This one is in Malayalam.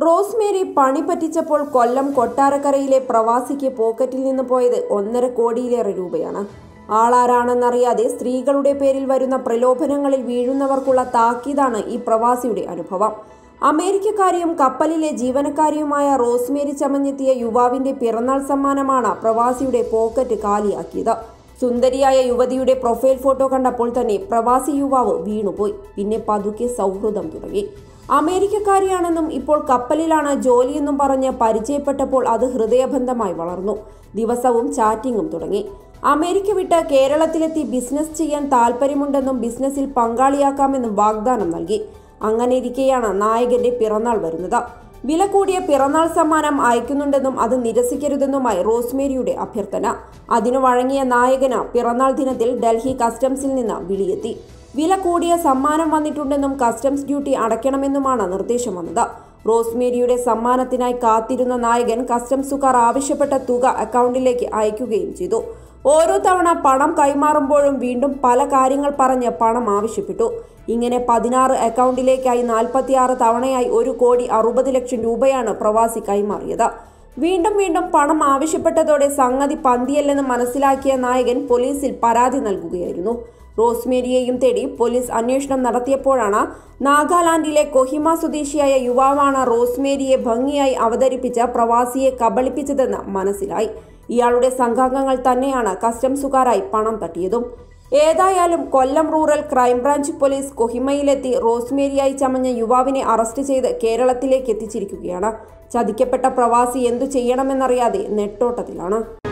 റോസ്മേരി പണി പറ്റിച്ചപ്പോൾ കൊല്ലം കൊട്ടാരക്കരയിലെ പ്രവാസിക്ക് പോക്കറ്റിൽ നിന്ന് പോയത് ഒന്നര കോടിയിലേറെ രൂപയാണ് ആളാരാണെന്നറിയാതെ സ്ത്രീകളുടെ പേരിൽ വരുന്ന പ്രലോഭനങ്ങളിൽ വീഴുന്നവർക്കുള്ള താക്കീതാണ് ഈ പ്രവാസിയുടെ അനുഭവം അമേരിക്കക്കാരിയും കപ്പലിലെ ജീവനക്കാരിയുമായ റോസ്മേരി ചമഞ്ഞെത്തിയ യുവാവിന്റെ പിറന്നാൾ സമ്മാനമാണ് പ്രവാസിയുടെ പോക്കറ്റ് കാലിയാക്കിയത് സുന്ദരിയായ യുവതിയുടെ പ്രൊഫൈൽ ഫോട്ടോ കണ്ടപ്പോൾ തന്നെ പ്രവാസി യുവാവ് വീണുപോയി പിന്നെ പതുക്കെ സൗഹൃദം തുടങ്ങി അമേരിക്കക്കാരിയാണെന്നും ഇപ്പോൾ കപ്പലിലാണ് ജോലിയെന്നും പറഞ്ഞ് പരിചയപ്പെട്ടപ്പോൾ അത് ഹൃദയബന്ധമായി വളർന്നു ദിവസവും ചാറ്റിങ്ങും തുടങ്ങി അമേരിക്ക വിട്ട് കേരളത്തിലെത്തി ബിസിനസ് ചെയ്യാൻ താല്പര്യമുണ്ടെന്നും ബിസിനസ്സിൽ പങ്കാളിയാക്കാമെന്നും വാഗ്ദാനം നൽകി അങ്ങനെ ഇരിക്കെയാണ് നായകന്റെ പിറന്നാൾ വരുന്നത് വില കൂടിയ പിറന്നാൾ സമ്മാനം അയക്കുന്നുണ്ടെന്നും അത് നിരസിക്കരുതെന്നുമായി റോസ്മേരിയുടെ അഭ്യർത്ഥന അതിനു വഴങ്ങിയ നായകന് പിറന്നാൾ ദിനത്തിൽ ഡൽഹി കസ്റ്റംസിൽ നിന്ന് വിളിയെത്തി വില കൂടിയ സമ്മാനം വന്നിട്ടുണ്ടെന്നും കസ്റ്റംസ് ഡ്യൂട്ടി അടയ്ക്കണമെന്നുമാണ് നിർദ്ദേശം വന്നത് റോസ്മേരിയുടെ സമ്മാനത്തിനായി കാത്തിരുന്ന നായകൻ കസ്റ്റംസുകാർ ആവശ്യപ്പെട്ട തുക അക്കൗണ്ടിലേക്ക് അയക്കുകയും ചെയ്തു ഓരോ തവണ പണം കൈമാറുമ്പോഴും വീണ്ടും പല കാര്യങ്ങൾ പറഞ്ഞ് പണം ആവശ്യപ്പെട്ടു ഇങ്ങനെ പതിനാറ് അക്കൗണ്ടിലേക്കായി നാൽപ്പത്തിയാറ് തവണയായി ഒരു കോടി അറുപത് ലക്ഷം രൂപയാണ് പ്രവാസി കൈമാറിയത് വീണ്ടും വീണ്ടും പണം ആവശ്യപ്പെട്ടതോടെ സംഗതി പന്തിയല്ലെന്ന് മനസ്സിലാക്കിയ നായകൻ പോലീസിൽ പരാതി നൽകുകയായിരുന്നു റോസ്മേരിയെയും തേടി പോലീസ് അന്വേഷണം നടത്തിയപ്പോഴാണ് നാഗാലാൻഡിലെ കൊഹിമ സ്വദേശിയായ യുവാവാണ് റോസ്മേരിയെ ഭംഗിയായി അവതരിപ്പിച്ച പ്രവാസിയെ കബളിപ്പിച്ചതെന്ന് മനസ്സിലായി ഇയാളുടെ സംഘാംഗങ്ങൾ തന്നെയാണ് കസ്റ്റംസുകാരായി പണം തട്ടിയതും ഏതായാലും കൊല്ലം റൂറൽ ക്രൈംബ്രാഞ്ച് പോലീസ് കൊഹിമയിലെത്തി റോസ്മേരിയായി ചമഞ്ഞ യുവാവിനെ അറസ്റ്റ് ചെയ്ത് കേരളത്തിലേക്ക് എത്തിച്ചിരിക്കുകയാണ് ചതിക്കപ്പെട്ട പ്രവാസി എന്തു ചെയ്യണമെന്നറിയാതെ നെട്ടോട്ടത്തിലാണ്